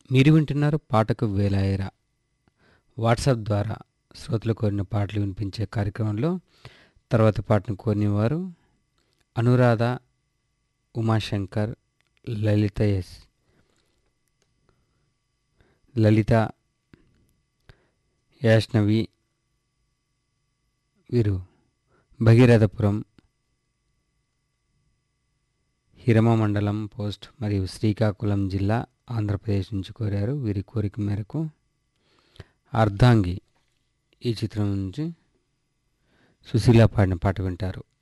మీరు వింటున్నారు పాటకు వేలాయరా వాట్సాప్ ద్వారా శ్రోతలు కోరిన పాటలు వినిపించే కార్యక్రమంలో తర్వాత పాటను కోరినవారు అనురాధ ఉమాశంకర్ లలిత ఎస్ లలిత యాష్నవి వీరు భగీరథపురం హిరమ మండలం పోస్ట్ మరియు శ్రీకాకుళం జిల్లా ఆంధ్రప్రదేశ్ నుంచి కోరారు వీరి కోరిక మేరకు అర్ధాంగి ఈ చిత్రం నుంచి సుశీల పాడిన పాట వింటారు